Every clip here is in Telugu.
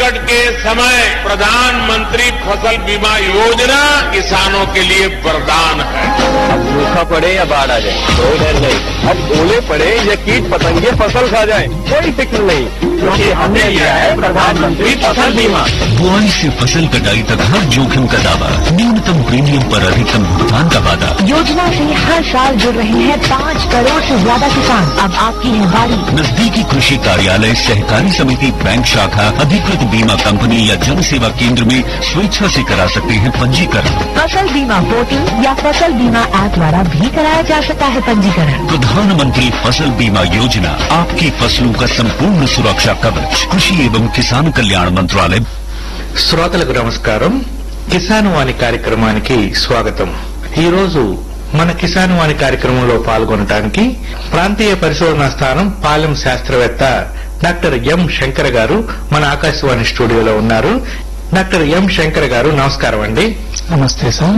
संकट के समय प्रधानमंत्री फसल बीमा योजना किसानों के लिए वरदान है अब सूखा पड़े या बाढ़ आ जाए कोई डर नहीं अब ओले पड़े या कीट पतंगे फसल खा जाए कोई फिक्र नहीं क्योंकि हमने लिया है प्रधानमंत्री फसल बीमा बुआई से फसल कटाई तक हर जोखिम का दावा न्यूनतम प्रीमियम पर अधिकतम भुगतान का वादा योजना से हर साल जुड़ रहे हैं पाँच करोड़ से ज्यादा किसान अब आपकी है बारी नजदीकी कृषि कार्यालय सहकारी समिति बैंक शाखा अधिकृत बीमा कंपनी या जन सेवा केंद्र में स्वेच्छा से करा सकते हैं पंजीकरण फसल बीमा पोर्टल या फसल बीमा ऐप द्वारा भी कराया जा सकता है पंजीकरण प्रधानमंत्री फसल बीमा योजना आपकी फसलों का संपूर्ण सुरक्षा कवच कृषि एवं किसान कल्याण मंत्रालय శ్రోతలకు నమస్కారం కిసాన్ వాణి కార్యక్రమానికి స్వాగతం ఈ రోజు మన కిసాన్ వాణి కార్యక్రమంలో పాల్గొనడానికి ప్రాంతీయ పరిశోధనా స్థానం పాలెం శాస్త్రవేత్త డాక్టర్ ఎం శంకర్ గారు మన ఆకాశవాణి స్టూడియోలో ఉన్నారు డాక్టర్ ఎం శంకర్ గారు నమస్కారం అండి నమస్తే సార్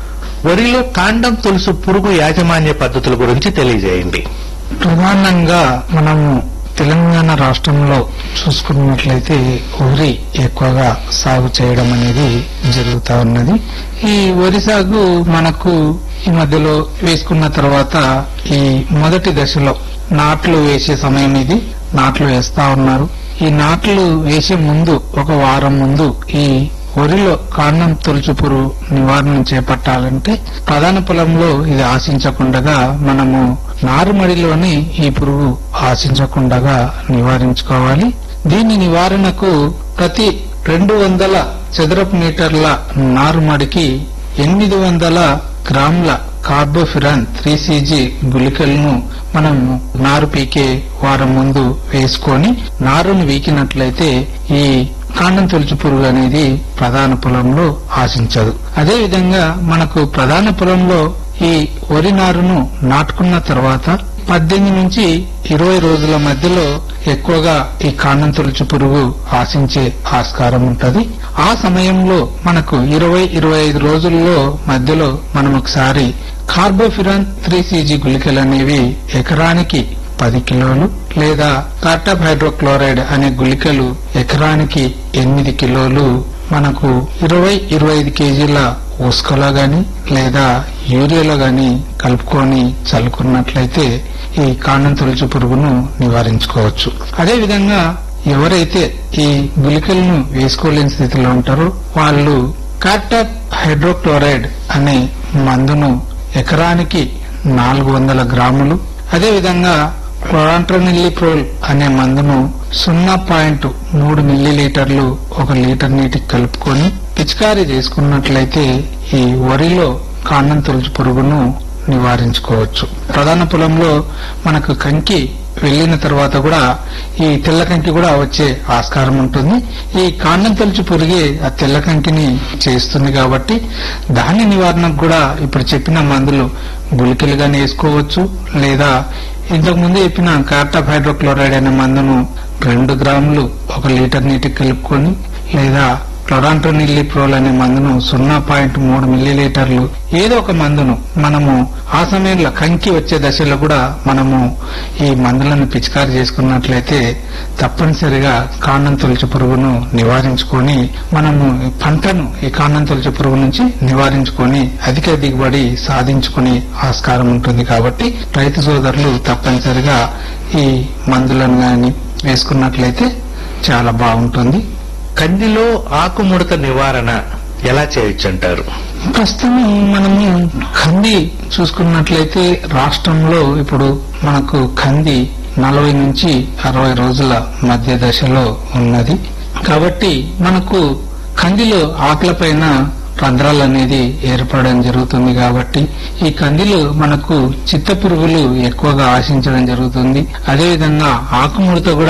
వరిలో కాండం తులుసు పురుగు యాజమాన్య పద్ధతుల గురించి తెలియజేయండి ప్రధానంగా మనము తెలంగాణ రాష్ట్రంలో చూసుకున్నట్లయితే వరి ఎక్కువగా సాగు చేయడం అనేది జరుగుతా ఉన్నది ఈ వరి సాగు మనకు ఈ మధ్యలో వేసుకున్న తర్వాత ఈ మొదటి దశలో నాట్లు వేసే సమయం ఇది నాట్లు వేస్తా ఉన్నారు ఈ నాట్లు వేసే ముందు ఒక వారం ముందు ఈ వరిలో కాండం తొలుచు పురుగు నివారణ చేపట్టాలంటే ప్రధాన పొలంలో ఇది ఆశించకుండా మనము నారుమడిలోని ఈ పురుగు ఆశించకుండా నివారించుకోవాలి దీని నివారణకు ప్రతి రెండు వందల చదరపు మీటర్ల నారుమడికి ఎనిమిది వందల గ్రాముల కార్బోఫిరాన్ త్రీ సీజీ గుళికలను మనం నారు పీకే వారం ముందు వేసుకొని నారును వీకినట్లయితే ఈ కాండం తొలుచు పురుగు అనేది ప్రధాన పొలంలో ఆశించదు అదే విధంగా మనకు ప్రధాన పొలంలో ఈ వరి నారును నాటుకున్న తర్వాత పద్దెనిమిది నుంచి ఇరవై రోజుల మధ్యలో ఎక్కువగా ఈ కాండం తొలుచు పురుగు ఆశించే ఆస్కారం ఉంటది ఆ సమయంలో మనకు ఇరవై ఇరవై ఐదు రోజుల్లో మధ్యలో మనం ఒకసారి కార్బోఫిరాన్ త్రీ సీజీ గుళికలు అనేవి ఎకరానికి పది కిలోలు లేదా కార్టాప్ హైడ్రోక్లోరైడ్ అనే గుళికలు ఎకరానికి ఎనిమిది కిలోలు మనకు ఇరవై ఇరవై ఐదు కేజీల ఉస్కలో గాని లేదా యూరియాలో గాని కలుపుకొని చల్లుకున్నట్లయితే ఈ కాండం తొలచు పురుగును నివారించుకోవచ్చు అదే విధంగా ఎవరైతే ఈ గుళికలను వేసుకోలేని స్థితిలో ఉంటారో వాళ్ళు కార్టాప్ హైడ్రోక్లోరైడ్ అనే మందును ఎకరానికి నాలుగు వందల గ్రాములు అదేవిధంగా క్లోరాంట్రనిల్లిప్రోల్ అనే మందును సున్నా పాయింట్ మూడు మిల్లీ లీటర్లు ఒక లీటర్ నీటికి కలుపుకొని పిచికారీ చేసుకున్నట్లయితే ఈ వరిలో కాండం తొలచు పురుగును నివారించుకోవచ్చు ప్రధాన పొలంలో మనకు కంకి వెళ్లిన తర్వాత కూడా ఈ తెల్ల కంకి కూడా వచ్చే ఆస్కారం ఉంటుంది ఈ కాండం తొలచు పురుగే ఆ తెల్ల కంకిని చేస్తుంది కాబట్టి దాని నివారణకు కూడా ఇప్పుడు చెప్పిన మందులు గుళికలుగానే వేసుకోవచ్చు లేదా ఇంతకు ముందు చెప్పిన కార్టాప్ హైడ్రోక్లోరైడ్ అనే మందును రెండు గ్రాములు ఒక లీటర్ నీటికి కలుపుకొని లేదా క్లోరాంట్రోనిల్లిప్రోల్ అనే మందును సున్నా పాయింట్ మూడు మిల్లీ లీటర్లు ఏదో ఒక మందును మనము ఆ సమయంలో కంకి వచ్చే దశలో కూడా మనము ఈ మందులను పిచికారి చేసుకున్నట్లయితే తప్పనిసరిగా కాండం తొలచు పురుగును నివారించుకొని మనము ఈ పంటను ఈ కాండం తొలచు పురుగు నుంచి నివారించుకొని అధిక దిగుబడి సాధించుకునే ఆస్కారం ఉంటుంది కాబట్టి రైతు సోదరులు తప్పనిసరిగా ఈ మందులను గాని వేసుకున్నట్లయితే చాలా బాగుంటుంది కందిలో ఆకుముడత నివారణ ఎలా చేయొచ్చంటారు ప్రస్తుతం మనము కంది చూసుకున్నట్లయితే రాష్ట్రంలో ఇప్పుడు మనకు కంది నలభై నుంచి అరవై రోజుల మధ్య దశలో ఉన్నది కాబట్టి మనకు కందిలో ఆకులపైన రంధ్రాలు అనేది ఏర్పడడం జరుగుతుంది కాబట్టి ఈ కందిలో మనకు చిత్త పురుగులు ఎక్కువగా ఆశించడం జరుగుతుంది అదేవిధంగా ఆకుముడత కూడా